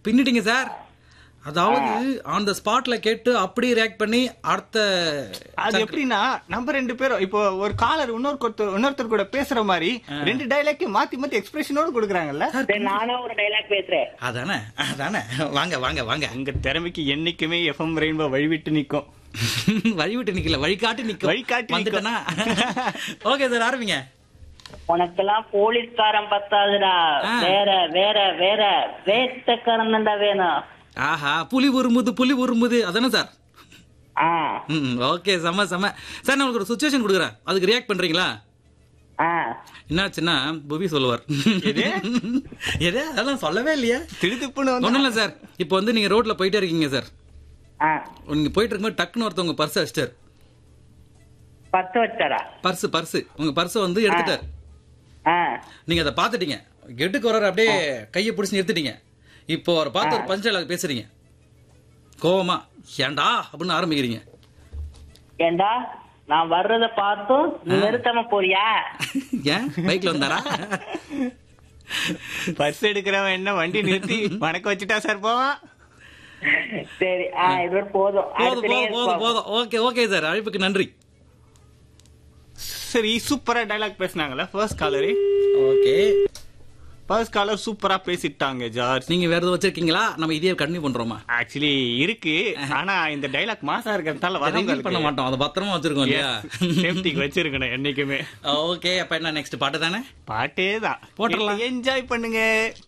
பின்னிட்டீங்க sir அதாவது on the ஸ்பாட்ல கேட்டு அப்படியே ரியாக்ட் பண்ணி அடுத்த அது எப்படின்னா நம்ம ரெண்டு பேரும் இப்போ ஒரு காலர் இன்னொரு இன்னொருத்தர் கூட பேசுற மாதிரி ரெண்டு டைலாக்கையும் மாத்தி மாத்தி எக்ஸ்பிரஷனோட கொடுக்குறாங்கல்ல சரி நானும் ஒரு டைலாக் பேசுறேன் அதானே அதானே வாங்க வாங்க வாங்க உங்க திறமைக்கு என்னைக்குமே எஃப்எம் ரெயின்போ வழிவிட்டு நிக்கும் வழிவிட்டு நிக்கல வழிகாட்டி நிக்க வழிகாட்டி நிக்கும். வந்துட்டேனா ஓகே சார் ஆரம்பிங்க உனக்கெல்லாம் போலீஸ்காரன் பத்தாதுடா ஆ. வேற வேற வேற வேட்டக்காரன் தான்டா வேணும் ஆஹா புலி உருமுது புலி உருமுது அதானே சார் ஆ ம் ஓகே செம செம சார் நான் உங்களுக்கு ஒரு சுச்சுவேஷன் கொடுக்குறேன் அதுக்கு ரியாக்ட் பண்றீங்களா ஆ என்னாச்சுன்னா புவி சொல்லுவார் எது அதெல்லாம் சொல்லவே இல்லையா திடுத்துப்புன்னு வந்து ஒண்ணும் இல்ல சார் இப்போ வந்து நீங்க ரோட்ல போயிட்டே இருக்கீங்க சார் ஆ நீங்க போயிட்டு இருக்கும்போது டக்குன்னு ஒருத்தவங்க பர்ஸ் அடிச்சிட்டார் பத்து வச்சாடா பர்ஸ் பர்ஸ் உங்க பர்ஸை வந்து எடுத்துட்டார் ஆ நீங்க அதை பார்த்துட்டீங்க கெட்டுக்கு வர்றாரு அப்படியே கையை பிடிச்சி நிறுத்திட்டீங்க இப்போ அவரை பார்த்து ஒரு பஞ்சால பேசுறீங்க கோவமா ஏன்டா அப்படின்னு ஆரம்பிக்கிறீங்க ஏண்டா நான் வர்றத பார்த்தும் நீ நிறுத்தாம போறியா ஏன் பைக்ல வந்தாரா பர்ஸ் எடுக்கிறவன் என்ன வண்டி நிறுத்தி வணக்கம் வச்சுட்டா சார் போவான் சரி ஆ இது போதும் போதும் அடுத்த போதும் நேரம் போதும் பார்ப்போம். போதும் ஓகே ஓகே சார் அழைப்புக்கு நன்றி சரி சூப்பரா டைலாக் பேசுனாங்கல்ல first caller okay first caller சூப்பரா பேசிட்டாங்க ஜார்ஜ் நீங்க வேற எதுவும் வச்சிருக்கீங்களா நம்ம இதே கண்டினியூ பண்றோமா ஆக்சுவலி இருக்கு ஆனா இந்த டைலாக் மாசா இருக்கிறதால ரிவீல் பண்ண வரவங்களுக்கு மாட்டோம் அதை பத்திரமா வச்சிருக்கோம் இல்லையா சேஃப்டிக்கு வச்சிருக்கணும் என்னைக்குமே ஓகே அப்ப என்ன நெக்ஸ்ட் பாட்டு தானே பாட்டே தான் போட்டுடலாம். என்ஜாய் பண்ணுங்க